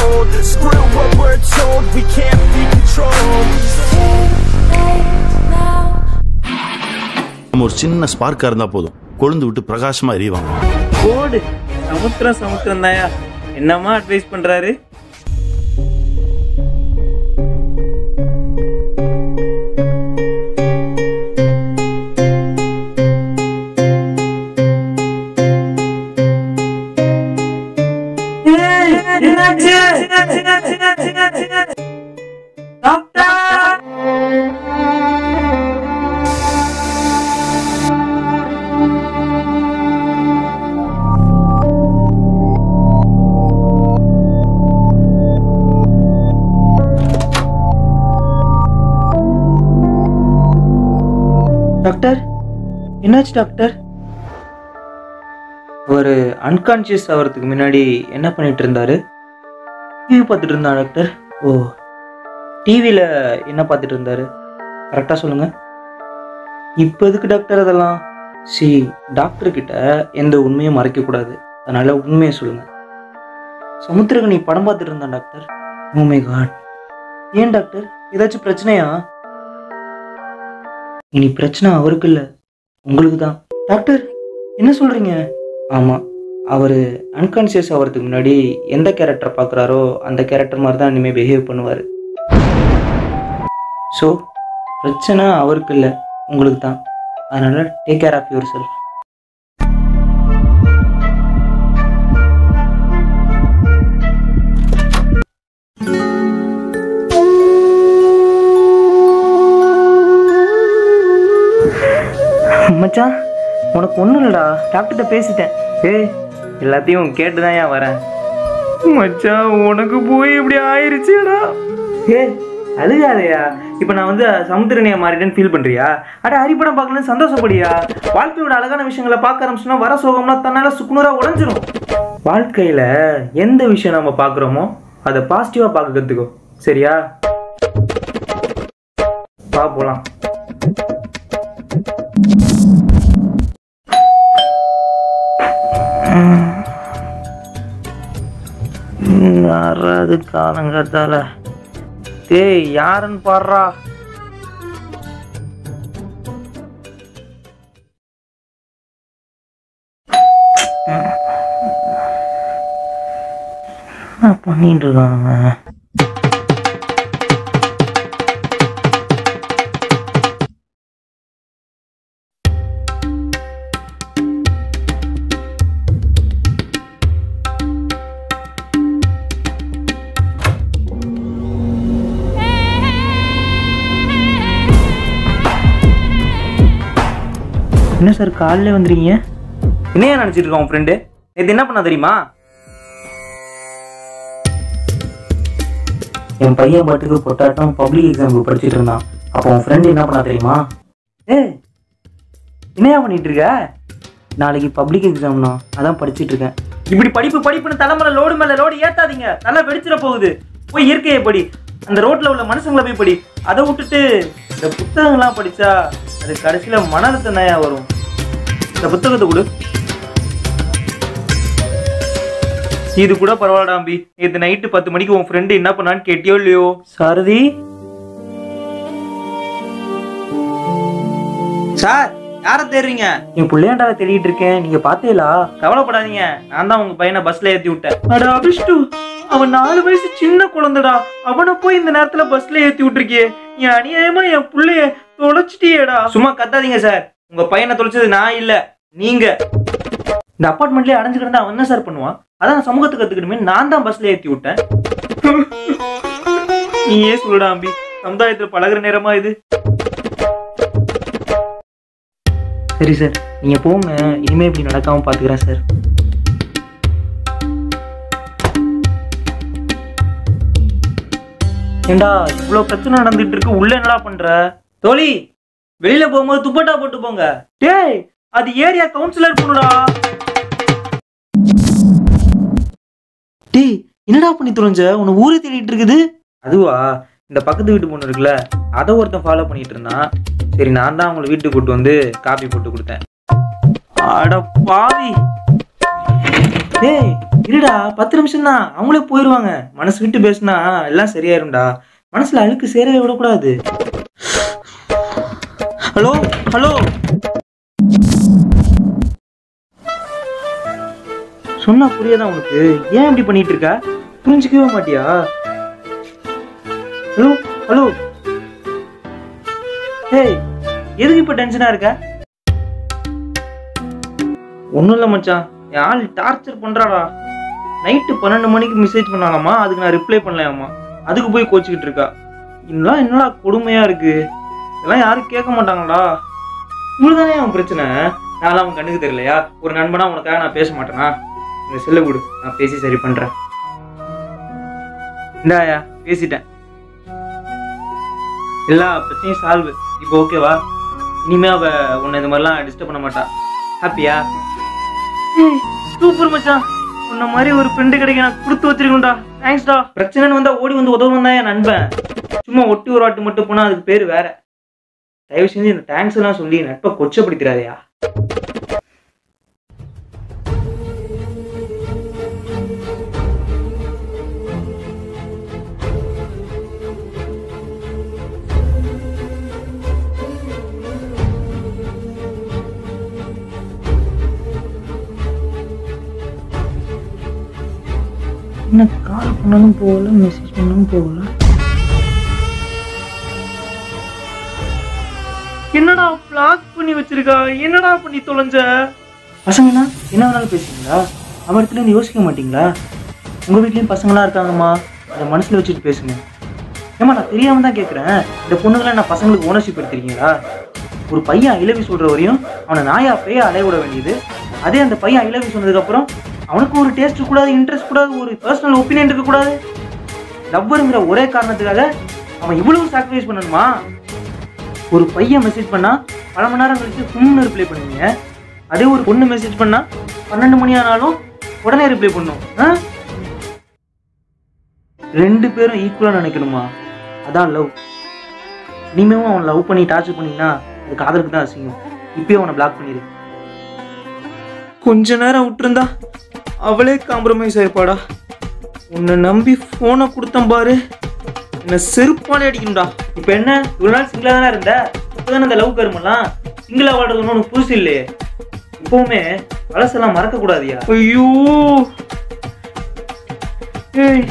cold Screw what we're told, we can't be controlled நம்ம ஒரு சின்ன ஸ்பார்க்கா இருந்தா போதும் கொழுந்து விட்டு பிரகாசமா எரிவாங்க போடு சமுத்திரம் சமுத்திரம் தாயா என்னம்மா அட்வைஸ் பண்றாரு டாக்டர் என்னாச்சு டாக்டர் ஒரு அன்கான்ஷியஸ் ஆகிறதுக்கு முன்னாடி என்ன பண்ணிட்டு இருந்தாரு டிவி பார்த்துட்டு இருந்தா டாக்டர் ஓ டிவியில் என்ன பார்த்துட்டு இருந்தாரு கரெக்டாக சொல்லுங்க இப்போ எதுக்கு டாக்டர் அதெல்லாம் சி டாக்டர் கிட்ட எந்த உண்மையும் மறைக்கக்கூடாது அதனால உண்மையை சொல்லுங்க சமுத்திரகனி படம் பார்த்துட்டு இருந்தான் டாக்டர் ஓ மை காட் ஏன் டாக்டர் ஏதாச்சும் பிரச்சனையா இனி பிரச்சனை அவருக்கு இல்லை உங்களுக்கு தான் டாக்டர் என்ன சொல்றீங்க ஆமாம் அவர் அன்கான்சியஸ் ஆகிறதுக்கு முன்னாடி எந்த கேரக்டர் பார்க்குறாரோ அந்த கேரக்டர் மாதிரி தான் இனிமேல் பிஹேவ் பண்ணுவார் ஸோ பிரச்சனை அவருக்கு இல்லை உங்களுக்கு தான் அதனால் take care of yourself மச்சான் உனக்கு ஒன்றும் இல்லைடா டாக்டர்கிட்ட பேசிட்டேன் ஏய் எல்லாத்தையும் கேட்டு தான் ஏன் வரேன் மச்சான் உனக்கு போய் இப்படி ஆயிருச்சுடா ஏ அழுகாதையா இப்போ நான் வந்து சமுத்திரனியா மாறிட்டேன்னு ஃபீல் பண்ணுறியா அட ஹரிப்படம் பார்க்கலன்னு சந்தோஷப்படியா வாழ்க்கையோட அழகான விஷயங்களை பார்க்க ஆரம்பிச்சோன்னா வர சோகம்லாம் தன்னால சுக்குநூறாக உடஞ்சிரும் வாழ்க்கையில் எந்த விஷயம் நம்ம பார்க்குறோமோ அதை பாசிட்டிவாக பார்க்க கற்றுக்கோ சரியா வா போகலாம் யாராவது காலங்காத்தால டேய் யாருன்னு பாடுறா என்ன பண்ணிட்டு இருக்காங்க என்ன சார் காலைல வந்துருக்கீங்க என்னையா நினச்சிட்டு இருக்கான் உன் ஃப்ரெண்டு நேற்று என்ன பண்ணா தெரியுமா என் பையன் பாட்டுக்கு பொட்டாட்டம் பப்ளிக் எக்ஸாமுக்கு படிச்சுட்டு இருந்தான் அப்போ உன் ஃப்ரெண்டு என்ன பண்ணா தெரியுமா ஏ என்னையா பண்ணிட்டு இருக்க நாளைக்கு பப்ளிக் எக்ஸாம்னா அதான் படிச்சிட்டு இருக்கேன் இப்படி படிப்பு படிப்புன்னு தலைமையில லோடு மேல லோடு ஏத்தாதீங்க தலை வெடிச்சிட போகுது போய் இயற்கையை படி அந்த ரோட்ல உள்ள மனுஷங்களை போய் படி அதை விட்டுட்டு இந்த புத்தகங்கள்லாம் படிச்சா அது கடைசியில மன அழுத்தம் தான்யா வரும் இந்த புத்தகத்தை கொடு இது கூட பரவாயில்லடா அம்பி நேற்று நைட்டு பத்து மணிக்கு உன் ஃப்ரெண்டு என்ன பண்ணான்னு கேட்டியோ இல்லையோ சாரதி சார் யார தேடுறீங்க என் பிள்ளையாண்டாவை தேடிட்டு இருக்கேன் நீங்க பாத்தீங்களா கவலைப்படாதீங்க நான் தான் உங்க பையனை பஸ்ல ஏத்தி விட்டேன் அட அபிஷ்டு அவன் நாலு வயசு சின்ன குழந்தைடா அவனை போய் இந்த நேரத்துல பஸ்ல ஏத்தி விட்டுருக்கியே என் அநியாயமா என் புள்ளைய தொலைச்சிட்டியேடா சும்மா கத்தாதீங்க சார் உங்க பையனை தொலைச்சது நான் இல்ல நீங்க இந்த அப்பார்ட்மெண்ட்லயே அடைஞ்சு கிடந்தா அவன் என்ன சார் பண்ணுவான் அதான் சமூகத்தை கத்துக்கணுமே நான் தான் பஸ்ல ஏத்தி விட்டேன் நீயே சொல்லுடா அம்பி சமுதாயத்துல பழகுற நேரமா இது சரி சார் நீங்க போங்க இனிமே இப்படி நடக்காம பாத்துக்கிறேன் சார் ஏண்டா இவ்வளவு பிரச்சனை நடந்துட்டு இருக்கு உள்ள என்னடா பண்ற தோழி வெளியில போகும்போது துப்பட்டா போட்டு போங்க டேய் அது ஏரியா கவுன்சிலர் பொண்ணுடா டேய் என்னடா பண்ணி தொலைஞ்ச உன்னை ஊரே தேடிட்டு இருக்குது அதுவா இந்த பக்கத்து வீட்டு பொண்ணு இருக்குல்ல அதை ஒருத்தன் ஃபாலோ பண்ணிட்டு இருந்தான் சரி நான் தான் அவங்களை வீட்டுக்கு கூட்டு வந்து காப்பி போட்டு கொடுத்தேன் அட பாவி டேய் இருடா பத்து நிமிஷம் தான் அவங்களே போயிடுவாங்க மனசு விட்டு பேசுனா எல்லாம் சரியாயிரும்டா மனசுல அழுக்கு சேரவே விடக்கூடாது ஹலோ ஹலோ சொன்னா புரியாதா உனக்கு ஏன் இப்படி பண்ணிட்டு இருக்க புரிஞ்சுக்கவே மாட்டியா ஹலோ ஹலோ ஹேய் எதுக்கு இப்ப டென்ஷனா இருக்க ஒன்றும் இல்லை மச்சான் என் ஆள் டார்ச்சர் பண்றாடா நைட்டு பன்னெண்டு மணிக்கு மெசேஜ் பண்ணாலாமா அதுக்கு நான் ரிப்ளை பண்ணலையாமா அதுக்கு போய் கோச்சிக்கிட்டு இருக்கா இதெல்லாம் என்னடா கொடுமையா இருக்கு இதெல்லாம் யாரும் கேட்க மாட்டாங்கடா இவ்வளவுதானே அவன் பிரச்சனை நான்லாம் அவன் கண்ணுக்கு தெரியலையா ஒரு நண்பனா உனக்காக நான் பேச மாட்டேனா இந்த செல்ல கொடு நான் பேசி சரி பண்றேன் இந்தாயா பேசிட்டேன் எல்லா பிரச்சனையும் சால்வ் இப்போ ஓகேவா இனிமே அவ உன்னை இந்த மாதிரிலாம் டிஸ்டர்ப் பண்ண மாட்டா ஹாப்பியா சூப்பர் மச்சான் உன்ன மாதிரி ஒரு ஃப்ரெண்டு கிடைக்க நான் கொடுத்து வச்சிருக்கேன்டா தேங்க்ஸ்டா பிரச்சனைன்னு வந்தா ஓடி வந்து உதவும் தான் என் நண்பன் சும்மா ஒட்டி ஒரு வாட்டு மட்டும் போனா அதுக்கு பேர் வேற தயவு செஞ்சு இந்த தேங்க்ஸ் எல்லாம் சொல்லி நட்பை கொச்சப்படுத்திடாதயா என்ன கால் பண்ணாலும் போகல மெசேஜ் பண்ணாலும் போகல என்னடா பிளாக் பண்ணி வச்சிருக்கா என்னடா பண்ணி தொலைஞ்ச பசங்கண்ணா என்ன வேணாலும் பேசுறீங்களா அவன் இடத்துல இருந்து யோசிக்க மாட்டீங்களா உங்க வீட்லயும் பசங்களாம் இருக்காங்கம்மா அதை மனசுல வச்சுட்டு பேசுங்க ஏமா நான் தெரியாம தான் கேட்குறேன் இந்த பொண்ணுங்களை நான் பசங்களுக்கு ஓனர்ஷிப் எடுத்திருக்கீங்களா ஒரு பையன் ஐலவி சொல்ற வரையும் அவனை நாயா பேய அலைய விட வேண்டியது அதே அந்த பையன் ஐலவி சொன்னதுக்கு அப்புறம் அவனுக்கு ஒரு டேஸ்ட் கூடாது இன்ட்ரெஸ்ட் கூடாது ஒரு பர்சனல் ஒப்பீனியன் இருக்க கூடாது லவ்வருங்கிற ஒரே காரணத்துக்காக அவன் இவ்வளவு சாக்ரிஃபைஸ் பண்ணணுமா ஒரு பையன் மெசேஜ் பண்ணா பல மணி நேரம் கழிச்சு ஃபும்னு ரிப்ளை பண்ணுவீங்க அதே ஒரு பொண்ணு மெசேஜ் பண்ணா பன்னெண்டு மணி ஆனாலும் உடனே ரிப்ளை பண்ணும் ஆ? ரெண்டு பேரும் ஈக்குவலா நினைக்கணுமா அதான் லவ் இனிமேவும் அவன் லவ் பண்ணி டார்ச்சர் பண்ணினா அது காதலுக்கு தான் அசிங்கம் இப்பயே அவனை பிளாக் பண்ணிடு கொஞ்ச நேரம் விட்டுருந்தா அவளே காம்ப்ரமைஸ் ஆயிருப்பாடா உன்னை நம்பி ஃபோனை கொடுத்தேன் பாரு என்ன செருப்பாலே அடிக்கணும்டா இப்போ என்ன இவ்வளோ நாள் சிங்கிளாக தானே இருந்த இப்போதானே அந்த லவ் கருமெல்லாம் சிங்கிளாக வாழ்றது ஒன்றும் புதுசு இல்லையே இப்போவுமே பழசெல்லாம் மறக்க கூடாதியா ஐயோ ஏய்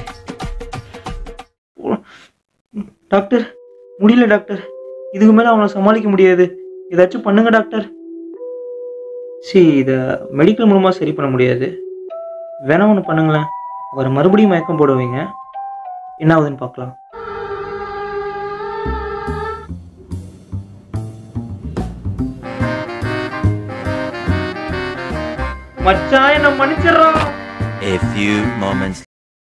டாக்டர் முடியல டாக்டர் இதுக்கு மேலே அவங்கள சமாளிக்க முடியாது ஏதாச்சும் பண்ணுங்க டாக்டர் சரி இதை மெடிக்கல் மூலமாக சரி பண்ண முடியாது வேணா ஒன்று பண்ணுங்களேன் அவரை மறுபடியும் மயக்கம் போட வைங்க என்ன ஆகுதுன்னு பார்க்கலாம் மச்சான் என்ன மன்னிச்சிடுறான் A few moments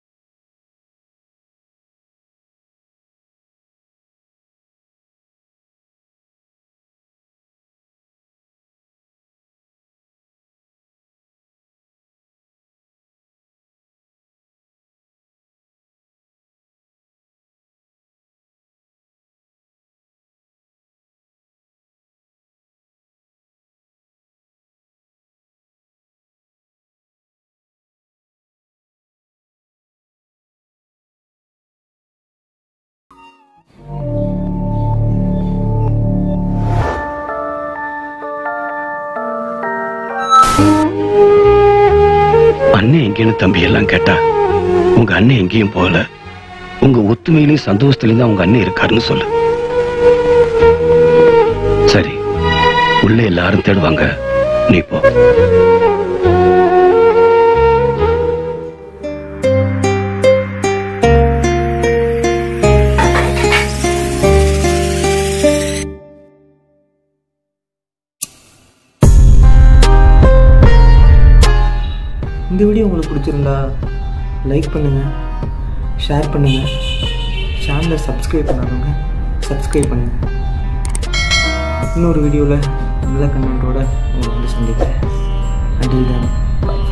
அண்ணன் எங்கேன்னு தம்பி எல்லாம் கேட்டா உங்க அண்ணன் எங்கேயும் போகல உங்க ஒத்துமையிலையும் சந்தோஷத்திலையும் தான் உங்க அண்ணன் இருக்காருன்னு சொல்லு சரி உள்ள எல்லாரும் தேடுவாங்க நீ போ இந்த வீடியோ உங்களுக்கு பிடிச்சிருந்தா லைக் பண்ணுங்கள் ஷேர் பண்ணுங்கள் சேனலை சப்ஸ்கிரைப் பண்ணாதவங்க சப்ஸ்கிரைப் பண்ணுங்கள் இன்னொரு வீடியோவில் நல்ல கண்டென்ட்டோட உங்களை வந்து சந்திக்கிறேன் அண்டில் தான்